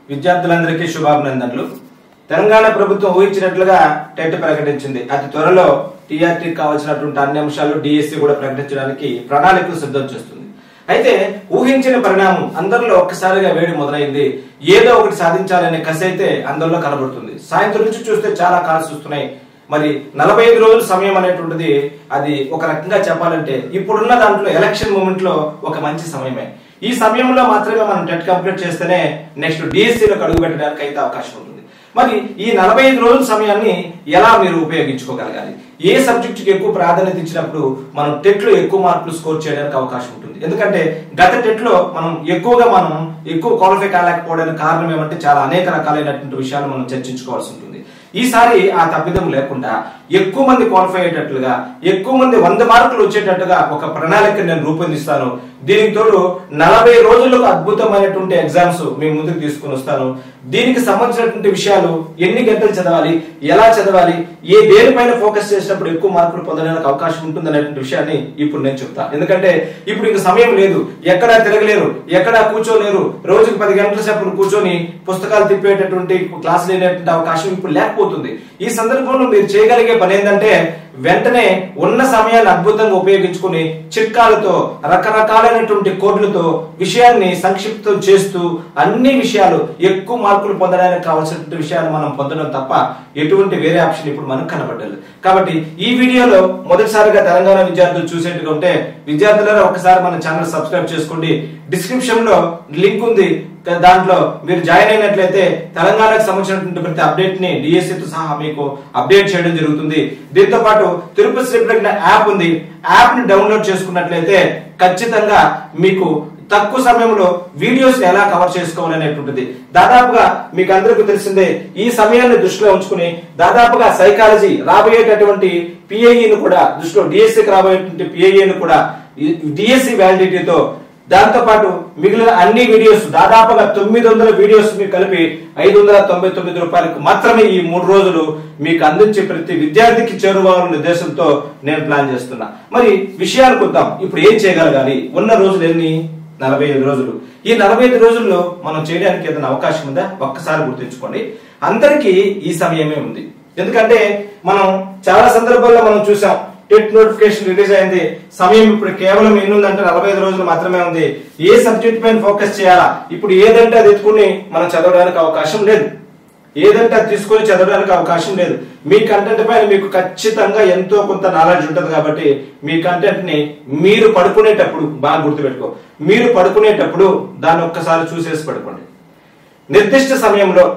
విద్యార్థులందరికీ శుభాభినందనలు తెలంగాణ ప్రభుత్వం ఊహించినట్లుగా టెట్ ప్రకటించింది అతి త్వరలో టీఆర్టీ కావాల్సినటువంటి అన్ని అంశాలు డిఎస్సి కూడా ప్రకటించడానికి ప్రణాళికలు సిద్ధం చేస్తుంది అయితే ఊహించిన పరిణామం అందరిలో ఒక్కసారిగా వేడి మొదలైంది ఏదో ఒకటి సాధించాలనే కసి అయితే అందరిలో కనబడుతుంది సాయంత్రం నుంచి చూస్తే చాలా కాల్స్ వస్తున్నాయి మరి నలభై ఐదు రోజుల సమయం అనేటువంటిది అది ఒక రకంగా చెప్పాలంటే ఇప్పుడున్న దాంట్లో ఎలక్షన్ మూమెంట్ లో ఒక మంచి సమయమే ఈ సమయంలో మాత్రమే మనం టెట్ కంప్లీట్ చేస్తేనే నెక్స్ట్ డిఎస్సీలోకి అడుగు పెట్టడానికి అయితే అవకాశం ఉంటుంది మరి ఈ నలభై ఐదు రోజుల సమయాన్ని ఎలా మీరు ఉపయోగించుకోగలగాలి ఏ సబ్జెక్ట్ కి ఎక్కువ ప్రాధాన్యత ఇచ్చినప్పుడు మనం టెట్ లో ఎక్కువ మార్కులు స్కోర్ చేయడానికి అవకాశం ఉంటుంది ఎందుకంటే గత టెట్ లో మనం ఎక్కువగా మనం ఎక్కువ క్వాలిఫై కాలేకపోవడానికి కారణం ఏమంటే చాలా అనేక రకాలైనటువంటి విషయాలు మనం చర్చించుకోవాల్సి ఉంటుంది ఈసారి ఆ తప్పిదం లేకుండా ఎక్కువ మంది క్వాలిఫై అయ్యేటట్లుగా ఎక్కువ మంది వంద మార్కులు వచ్చేటట్టుగా ఒక ప్రణాళిక నేను రూపొందిస్తాను దీనికి తోడు నలభై రోజులకు అద్భుతమైనటువంటి ఎగ్జామ్స్ మీ ముందుకు తీసుకుని వస్తాను దీనికి సంబంధించినటువంటి విషయాలు ఎన్ని గంటలు చదవాలి ఎలా చదవాలి ఏ దేనిపైన ఫోకస్ చేసినప్పుడు ఎక్కువ మార్కులు పొందడానికి అవకాశం ఉంటుంది అనేటువంటి విషయాన్ని ఇప్పుడు నేను చెప్తాను ఎందుకంటే ఇప్పుడు ఇంక సమయం లేదు ఎక్కడా తిరగలేరు ఎక్కడా కూర్చోలేరు రోజుకి పది గంటల సేపు కూర్చొని పుస్తకాలు తిప్పేటటువంటి క్లాసులు లేనటువంటి అవకాశం ఇప్పుడు లేకపోతుంది ఈ సందర్భంలో మీరు చేయగలిగే పని ఏంటంటే వెంటనే ఉన్న సమయాన్ని అద్భుతంగా ఉపయోగించుకుని చిట్కాలతో రకరకాలైనటువంటి కోడ్లతో విషయాన్ని సంక్షిప్తం చేస్తూ అన్ని విషయాలు ఎక్కువ మార్కులు పొందడానికి కావాల్సినటువంటి విషయాలు మనం పొందడం తప్ప ఎటువంటి వేరే ఆప్షన్ ఇప్పుడు మనకు కనబడ్డలేదు కాబట్టి ఈ వీడియోలో మొదటిసారిగా తెలంగాణ విద్యార్థులు చూసేట్టుగా ఉంటే విద్యార్థులను ఒకసారి మన ఛానల్ సబ్స్క్రైబ్ చేసుకోండి డిస్క్రిప్షన్ లో లింక్ ఉంది దాంట్లో మీరు జాయిన్ అయినట్లయితే తెలంగాణకు సంబంధించినటువంటి ప్రతి అప్డేట్ ని DSC తో సహా మీకు అప్డేట్ చేయడం జరుగుతుంది దీంతో పాటు తిరుపతి శ్రీ ప్రజ్ఞ యాప్ ఉంది యాప్ ని డౌన్లోడ్ చేసుకున్నట్లయితే ఖచ్చితంగా మీకు తక్కువ సమయంలో వీడియోస్ ఎలా కవర్ చేసుకోవాలనేటువంటిది దాదాపుగా మీకు అందరికీ తెలిసిందే ఈ సమయాన్ని దృష్టిలో ఉంచుకుని దాదాపుగా సైకాలజీ రాబోయేటటువంటి పిఐఈను కూడా దృష్టిలో డిఎస్సికి రాబోయేటువంటి పిఐఈను కూడా డిఎస్సి వ్యాలిడిటీతో దాంతో పాటు మిగిలిన అన్ని వీడియోస్ దాదాపుగా తొమ్మిది వందల వీడియోస్ మీకు కలిపి ఐదు వందల తొంభై తొమ్మిది రూపాయలకు మాత్రమే ఈ మూడు రోజులు మీకు అందించే ప్రతి విద్యార్థికి చేరువాలనే ఉద్దేశంతో నేను ప్లాన్ చేస్తున్నా మరి విషయానికి వద్దాం ఇప్పుడు ఏం చేయగలగాలి ఉన్న రోజులు ఎన్ని నలభై ఐదు రోజులు ఈ నలభై ఐదు రోజుల్లో మనం చేయడానికి ఏదైనా అవకాశం ఉందా ఒక్కసారి గుర్తుంచుకోండి అందరికీ ఈ సమయమే ఉంది ఎందుకంటే మనం చాలా సందర్భాల్లో మనం చూసాం టెట్ నోటిఫికేషన్ రిలీజ్ అయింది సమయం ఇప్పుడు కేవలం ఎన్ని ఉందంటే నలభై ఐదు రోజులు మాత్రమే ఉంది ఏ సబ్జెక్ట్ పైన ఫోకస్ చేయాలా ఇప్పుడు ఏదంటే అది ఎత్తుకుని మనం చదవడానికి అవకాశం లేదు ఏదంటే అది తీసుకొని చదవడానికి అవకాశం లేదు మీ కంటెంట్ పైన మీకు ఖచ్చితంగా ఎంతో కొంత నాలెడ్జ్ ఉంటుంది కాబట్టి మీ కంటెంట్ ని మీరు పడుకునేటప్పుడు బాగా గుర్తుపెట్టుకో మీరు పడుకునేటప్పుడు దాన్ని ఒక్కసారి చూసేసి పడుకోండి నిర్దిష్ట సమయంలో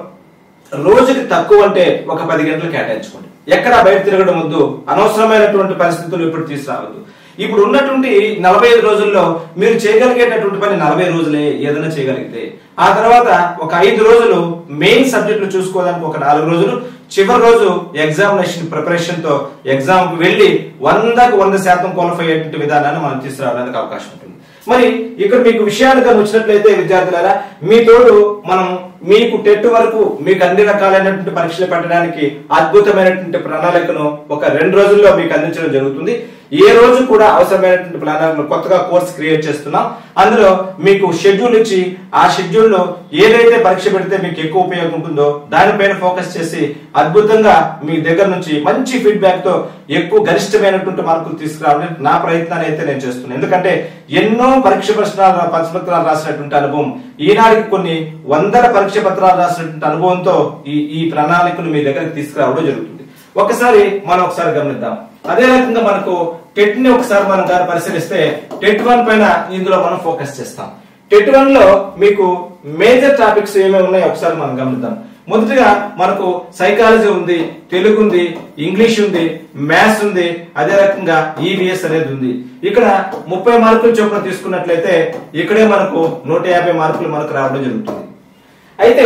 రోజుకి తక్కువ అంటే ఒక పది గంటలు కేటాయించుకోండి ఎక్కడ బయట తిరగడం వద్దు అనవసరమైనటువంటి పరిస్థితులు ఇప్పుడు తీసుకురావద్దు ఇప్పుడు ఉన్నటువంటి నలభై ఐదు రోజుల్లో మీరు చేయగలిగేటటువంటి పని నలభై రోజులే ఏదైనా చేయగలిగితే ఆ తర్వాత ఒక ఐదు రోజులు మెయిన్ సబ్జెక్టులు చూసుకోవడానికి ఒక నాలుగు రోజులు చివరి రోజు ఎగ్జామినేషన్ ప్రిపరేషన్ తో ఎగ్జామ్ కి వెళ్ళి వందకు వంద శాతం క్వాలిఫై అయ్యేటువంటి విధానాన్ని మనం తీసుకురావడానికి అవకాశం ఉంటుంది మరి ఇక్కడ మీకు విషయాలు కానీ వచ్చినట్లయితే విద్యార్థులారా మీ తోడు మనం మీకు టెట్ వరకు మీకు అన్ని రకాలైనటువంటి పరీక్షలు పెట్టడానికి అద్భుతమైనటువంటి ప్రణాళికను ఒక రెండు రోజుల్లో మీకు అందించడం జరుగుతుంది ఏ రోజు కూడా అవసరమైనటువంటి ప్రణాళికను కొత్తగా కోర్స్ క్రియేట్ చేస్తున్నాం అందులో మీకు షెడ్యూల్ ఇచ్చి ఆ షెడ్యూల్ లో ఏదైతే పరీక్ష పెడితే మీకు ఎక్కువ ఉపయోగం ఉంటుందో దానిపైన ఫోకస్ చేసి అద్భుతంగా మీ దగ్గర నుంచి మంచి ఫీడ్బ్యాక్ తో ఎక్కువ గరిష్టమైనటువంటి మార్కులు తీసుకురావాలని నా ప్రయత్నాన్ని అయితే నేను చేస్తున్నాను ఎందుకంటే ఎన్నో పరీక్ష ప్రశ్నలు పత్రాలు రాసినటువంటి అనుభవం ఈనాటికి కొన్ని వందల పరీక్ష పత్రాలు రాసినటువంటి అనుభవంతో ఈ ఈ ప్రణాళికను మీ దగ్గరికి తీసుకురావడం జరుగుతుంది ఒకసారి మనం ఒకసారి గమనిద్దాం అదే రకంగా మనకు టెట్ ని ఒకసారి మనం దాన్ని పరిశీలిస్తే టెట్ వన్ పైన ఇందులో మనం ఫోకస్ చేస్తాం టెట్ వన్ లో మీకు మేజర్ టాపిక్స్ ఏమేమి ఉన్నాయో ఒకసారి మనం గమనిద్దాం మొదటిగా మనకు సైకాలజీ ఉంది తెలుగు ఉంది ఇంగ్లీష్ ఉంది మ్యాథ్స్ ఉంది అదే రకంగా ఈవీఎస్ అనేది ఉంది ఇక్కడ ముప్పై మార్కులు చొప్పున తీసుకున్నట్లయితే ఇక్కడే మనకు నూట యాభై మార్కులు మనకు రావడం జరుగుతుంది అయితే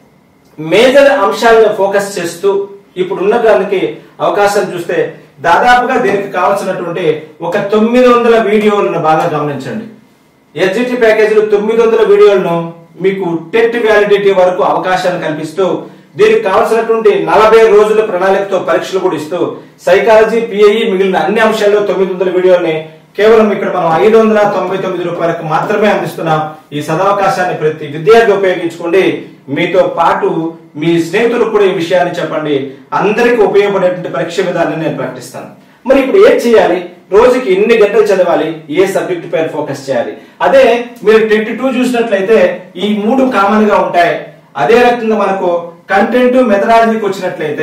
మేజర్ అంశాలను ఫోకస్ చేస్తూ ఇప్పుడు ఉన్న దానికి అవకాశం చూస్తే దాదాపుగా దీనికి కావాల్సినటువంటి ఒక తొమ్మిది వందల వీడియోలను బాగా గమనించండి ఎస్జిటి ప్యాకేజీలు తొమ్మిది వందల వీడియోలను మీకు టెట్ వ్యాలిడిటీ వరకు అవకాశాన్ని కల్పిస్తూ దీనికి కావాల్సినటువంటి నలభై రోజుల ప్రణాళికతో పరీక్షలు కూడా ఇస్తూ సైకాలజీ పిఐఈ మిగిలిన అన్ని అంశాల్లో తొమ్మిది వందల వీడియోల్ని కేవలం ఇక్కడ మనం ఐదు వందల తొంభై తొమ్మిది రూపాయలకు మాత్రమే అందిస్తున్నాం ఈ సదవకాశాన్ని ప్రతి విద్యార్థి ఉపయోగించుకోండి మీతో పాటు మీ స్నేహితులకు కూడా ఈ విషయాన్ని చెప్పండి అందరికీ ఉపయోగపడేటువంటి పరీక్ష విధానాన్ని నేను ప్రకటిస్తాను మరి ఇప్పుడు ఏం చేయాలి రోజుకి ఎన్ని గంటలు చదవాలి ఏ సబ్జెక్ట్ పైన ఫోకస్ చేయాలి అదే మీరు ట్వంటీ టూ చూసినట్లయితే ఈ మూడు కామన్ గా ఉంటాయి అదే రకంగా మనకు కంటెంట్ మెథడాలజీకి వచ్చినట్లయితే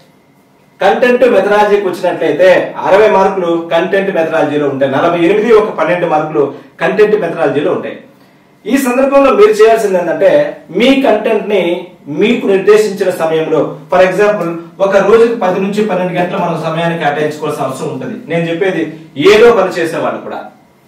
కంటెంట్ మెథడాలజీకి వచ్చినట్లయితే అరవై మార్కులు కంటెంట్ మెథడాలజీలో ఉంటాయి నలభై ఎనిమిది ఒక పన్నెండు మార్కులు కంటెంట్ మెథడాలజీలో ఉంటాయి ఈ సందర్భంలో మీరు చేయాల్సింది ఏంటంటే మీ కంటెంట్ ని మీకు నిర్దేశించిన సమయంలో ఫర్ ఎగ్జాంపుల్ ఒక రోజుకి పది నుంచి పన్నెండు గంటలు మనం సమయాన్ని కేటాయించుకోవాల్సిన అవసరం ఉంటుంది నేను చెప్పేది ఏదో పని చేసేవాళ్ళు కూడా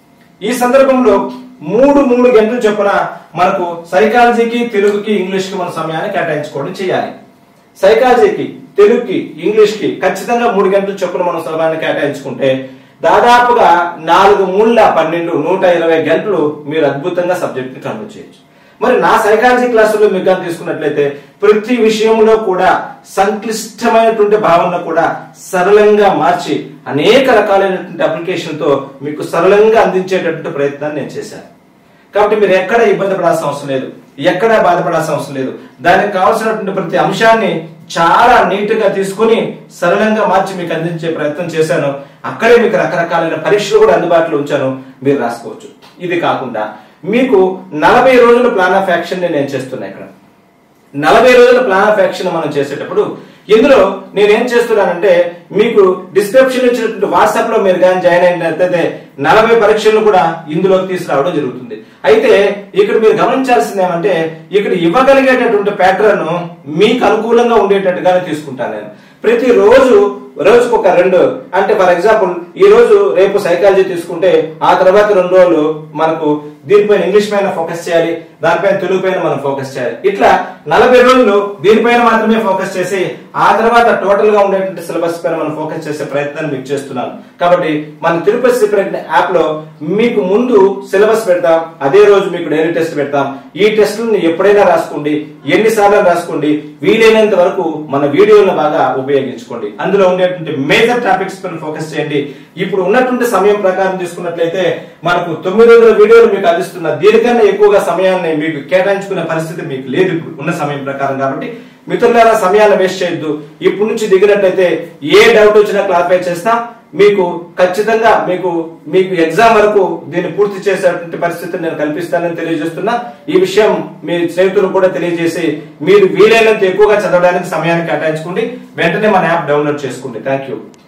ఈ సందర్భంలో మూడు మూడు గంటలు చొప్పున మనకు సైకాలజీకి తెలుగుకి ఇంగ్లీష్ కి మన సమయాన్ని కేటాయించుకోవడం చేయాలి సైకాలజీకి తెలుగుకి ఇంగ్లీష్ కి ఖచ్చితంగా మూడు గంటల చొప్పున మనం సమయాన్ని కేటాయించుకుంటే దాదాపుగా నాలుగు మూడుల పన్నెండు నూట ఇరవై గంటలు మీరు అద్భుతంగా సబ్జెక్ట్ ని కంప్లీట్ చేయొచ్చు మరి నా సైకాలజీ క్లాసులో మీకు కానీ తీసుకున్నట్లయితే ప్రతి విషయంలో కూడా సంక్లిష్టమైనటువంటి భావన కూడా సరళంగా మార్చి అనేక రకాలైనటువంటి అప్లికేషన్ తో మీకు సరళంగా అందించేటటువంటి ప్రయత్నాన్ని నేను చేశాను కాబట్టి మీరు ఎక్కడ ఇబ్బంది పడాల్సిన అవసరం లేదు ఎక్కడ బాధపడాల్సిన అవసరం లేదు దానికి కావాల్సినటువంటి ప్రతి అంశాన్ని చాలా నీట్ గా తీసుకుని సరళంగా మార్చి మీకు అందించే ప్రయత్నం చేశాను అక్కడే మీకు రకరకాలైన పరీక్షలు కూడా అందుబాటులో ఉంచాను మీరు రాసుకోవచ్చు ఇది కాకుండా మీకు నలభై రోజుల ప్లాన్ ఆఫ్ యాక్షన్ నేను చేస్తున్నా ఇక్కడ నలభై రోజుల ప్లాన్ ఆఫ్ యాక్షన్ మనం చేసేటప్పుడు ఇందులో నేనేం చేస్తున్నానంటే మీకు డిస్క్రిప్షన్ ఇచ్చినటువంటి వాట్సాప్ లో మీరు కానీ జాయిన్ అయినట్లయితే నలభై పరీక్షలను కూడా ఇందులోకి తీసుకురావడం జరుగుతుంది అయితే ఇక్కడ మీరు గమనించాల్సింది ఏమంటే ఇక్కడ ఇవ్వగలిగేటటువంటి ప్యాటర్న్ మీకు అనుకూలంగా ఉండేటట్టుగానే తీసుకుంటాను నేను ప్రతి రోజు రోజుకు ఒక రెండు అంటే ఫర్ ఎగ్జాంపుల్ ఈ రోజు రేపు సైకాలజీ తీసుకుంటే ఆ తర్వాత రెండు రోజులు మనకు దీనిపైన ఇంగ్లీష్ పైన ఫోకస్ చేయాలి దానిపైన తెలుగు పైన మనం ఫోకస్ చేయాలి ఇట్లా నలభై రోజులు దీనిపైన మాత్రమే ఫోకస్ చేసి ఆ తర్వాత టోటల్ గా ఉండేటువంటి సిలబస్ పైన మనం ఫోకస్ చేసే ప్రయత్నాన్ని మీకు చేస్తున్నాను కాబట్టి మన తిరుపతి సీక్రెట్ యాప్ లో మీకు ముందు సిలబస్ పెడతాం అదే రోజు మీకు డైలీ టెస్ట్ పెడతాం ఈ టెస్టులను ఎప్పుడైనా రాసుకోండి ఎన్నిసార్లు రాసుకోండి వీలైనంత వరకు మన వీడియోలను బాగా ఉపయోగించుకోండి అందులో ఉండేటువంటి మేజర్ టాపిక్స్ పైన ఫోకస్ చేయండి ఇప్పుడు ఉన్నటువంటి సమయం ప్రకారం తీసుకున్నట్లయితే మనకు తొమ్మిది వందల వీడియోలు మీకు అందిస్తున్న దీనికన్నా ఎక్కువగా సమయాన్ని మీకు కేటాయించుకునే పరిస్థితి మీకు లేదు ఇప్పుడు ఉన్న సమయం ప్రకారం కాబట్టి మిత్రులారా సమయాన్ని వేస్ట్ చేయొద్దు ఇప్పటి నుంచి దిగినట్లయితే ఏ డౌట్ వచ్చినా క్లారిఫై చేస్తాం మీకు ఖచ్చితంగా మీకు మీకు ఎగ్జామ్ వరకు దీన్ని పూర్తి చేసేటువంటి పరిస్థితిని నేను కల్పిస్తానని తెలియజేస్తున్నా ఈ విషయం మీ స్నేహితులకు కూడా తెలియజేసి మీరు వీలైనంత ఎక్కువగా చదవడానికి సమయాన్ని కేటాయించుకోండి వెంటనే మన యాప్ డౌన్లోడ్ చేసుకోండి థ్యాంక్ యూ